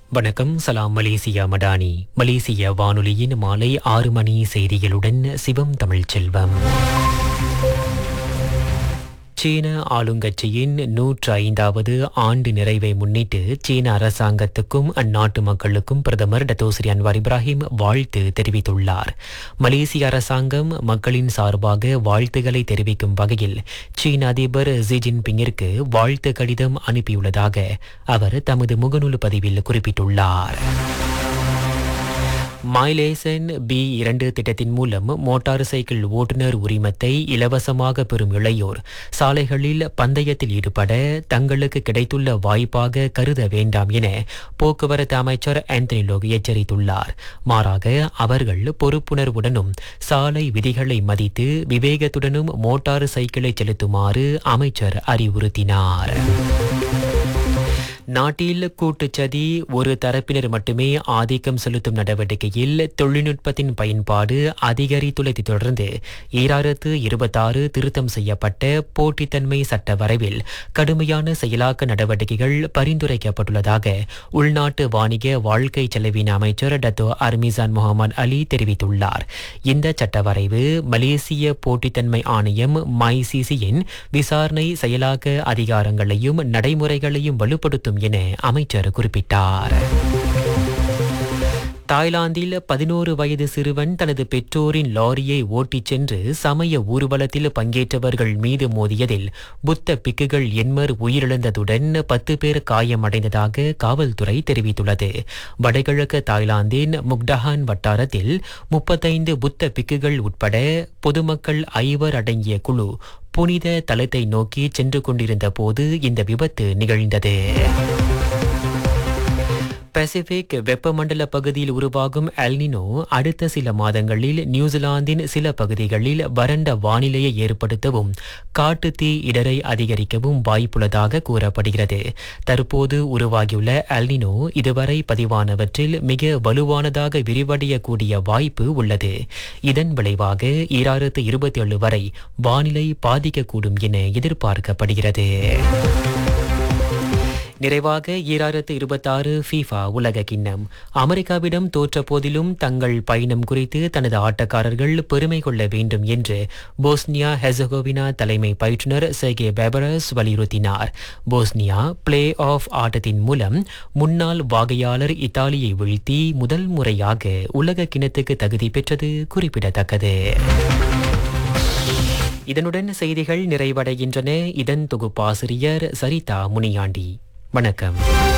வணக்கம் சலாம் மலேசியா மடானி மலேசிய வானொலியின் மாலை ஆறு மணி செய்திகளுடன் சிவம் தமிழ்ச் செல்வம் சீன ஆளுங்கட்சியின் நூற்று ஐந்தாவது ஆண்டு நிறைவை முன்னிட்டு சீன அரசாங்கத்துக்கும் அந்நாட்டு மக்களுக்கும் பிரதமர் டத்தோஸ்ரீ அன்வார் இப்ராஹிம் வாழ்த்து தெரிவித்துள்ளார் மலேசிய அரசாங்கம் மக்களின் சார்பாக வாழ்த்துக்களை தெரிவிக்கும் வகையில் சீன அதிபர் ஜி ஜின்பிங்கிற்கு வாழ்த்து கடிதம் அனுப்பியுள்ளதாக அவர் தமது முகநூல் பதிவில் குறிப்பிட்டுள்ளார் மைலேசன் பி இரண்டு திட்டத்தின் மூலம் மோட்டார் சைக்கிள் ஓட்டுநர் உரிமத்தை இலவசமாக பெறும் இளையோர் சாலைகளில் பந்தயத்தில் ஈடுபட தங்களுக்கு கிடைத்துள்ள வாய்ப்பாக கருத வேண்டாம் என போக்குவரத்து அமைச்சர் ஆந்தனி லோக் எச்சரித்துள்ளார் மாறாக அவர்கள் பொறுப்புணர்வுடனும் சாலை விதிகளை மதித்து விவேகத்துடனும் மோட்டார் சைக்கிளை செலுத்துமாறு அமைச்சர் அறிவுறுத்தினார் நாட்டில் கூட்டுச்சதி ஒரு தரப்பினர் மட்டுமே ஆதிக்கம் செலுத்தும் நடவடிக்கையில் தொழில்நுட்பத்தின் பயன்பாடு அதிகரித்துள்ளதை தொடர்ந்து ஈராயிரத்து இருபத்தாறு திருத்தம் செய்யப்பட்ட போட்டித்தன்மை சட்ட வரைவில் கடுமையான செயலாக்க நடவடிக்கைகள் பரிந்துரைக்கப்பட்டுள்ளதாக உள்நாட்டு வாணிக வாழ்க்கை செலவின அமைச்சர் டத்தோ அர்மிசான் முகமது அலி தெரிவித்துள்ளார் இந்த சட்ட வரைவு மலேசிய போட்டித்தன்மை ஆணையம் மைசிசியின் விசாரணை செயலாக்க அதிகாரங்களையும் நடைமுறைகளையும் வலுப்படுத்தும் என அமைச்சர் குறிப்பிட்டார் தாய்லாந்தில் பதினோரு வயது சிறுவன் தனது பெற்றோரின் லாரியை ஓட்டிச் சென்று சமய ஊர்வலத்தில் பங்கேற்றவர்கள் மீது மோதியதில் புத்த பிக்குகள் எண்மர் உயிரிழந்ததுடன் பத்து பேர் காயமடைந்ததாக காவல்துறை தெரிவித்துள்ளது வடகிழக்கு தாய்லாந்தின் முக்டஹான் வட்டாரத்தில் முப்பத்தைந்து புத்த பிக்குகள் உட்பட பொதுமக்கள் ஐவர் அடங்கிய குழு புனித தலத்தை நோக்கி சென்று கொண்டிருந்த போது இந்த விபத்து நிகழ்ந்தது பசிபிக் வெப்பமண்டல பகுதியில் உருவாகும் எல்னினோ அடுத்த சில மாதங்களில் நியூசிலாந்தின் சில பகுதிகளில் வறண்ட வானிலையை ஏற்படுத்தவும் காட்டுத்தீ இடரை அதிகரிக்கவும் வாய்ப்புள்ளதாக கூறப்படுகிறது தற்போது உருவாகியுள்ள எல்னினோ இதுவரை பதிவானவற்றில் மிக வலுவானதாக விரிவடையக்கூடிய வாய்ப்பு உள்ளது இதன் விளைவாக ஈராயிரத்து இருபத்தி ஏழு வரை வானிலை பாதிக்கக்கூடும் என எதிர்பார்க்கப்படுகிறது நிறைவாக ஈராயிரத்து இருபத்தாறு ஃபீஃபா உலக கிண்ணம் அமெரிக்காவிடம் தோற்ற போதிலும் தங்கள் பயணம் குறித்து தனது ஆட்டக்காரர்கள் பெருமை கொள்ள வேண்டும் என்று போஸ்னியா ஹெசகோவினா தலைமை பயிற்றுனர் செகே பெபரஸ் வலியுறுத்தினார் போஸ்னியா பிளே ஆஃப் ஆட்டத்தின் மூலம் முன்னாள் வாகையாளர் இத்தாலியை வீழ்த்தி முதல் முறையாக உலக கிண்ணத்துக்கு தகுதி பெற்றது குறிப்பிடத்தக்கது இதனுடன் செய்திகள் நிறைவடைகின்றன இதன் தொகுப்பாசிரியர் சரிதா முனியாண்டி வணக்கம்